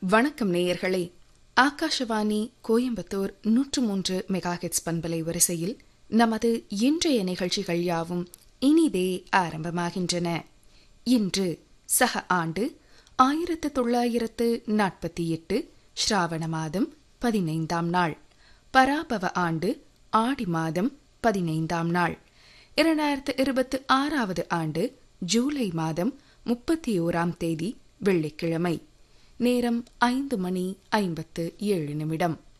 வணக்கம் நேயர்களே ஆகாஷவாணி கோயம்புத்தூர் நூற்று மூன்று மெகாஹெட்ஸ் பண்பலை வரிசையில் நமது இன்றைய நிகழ்ச்சிகள் யாவும் இனிதே ஆரம்பமாகின்றன இன்று சக ஆண்டு ஆயிரத்து தொள்ளாயிரத்து நாற்பத்தி எட்டு ஸ்ராவண மாதம் பதினைந்தாம் நாள் பராபவ ஆண்டு ஆடி மாதம் பதினைந்தாம் நாள் இரண்டாயிரத்து இருபத்தி ஆறாவது ஆண்டு ஜூலை மாதம் முப்பத்தி ஓராம் தேதி வெள்ளிக்கிழமை நேரம் ஐந்து மணி ஐம்பத்து ஏழு நிமிடம்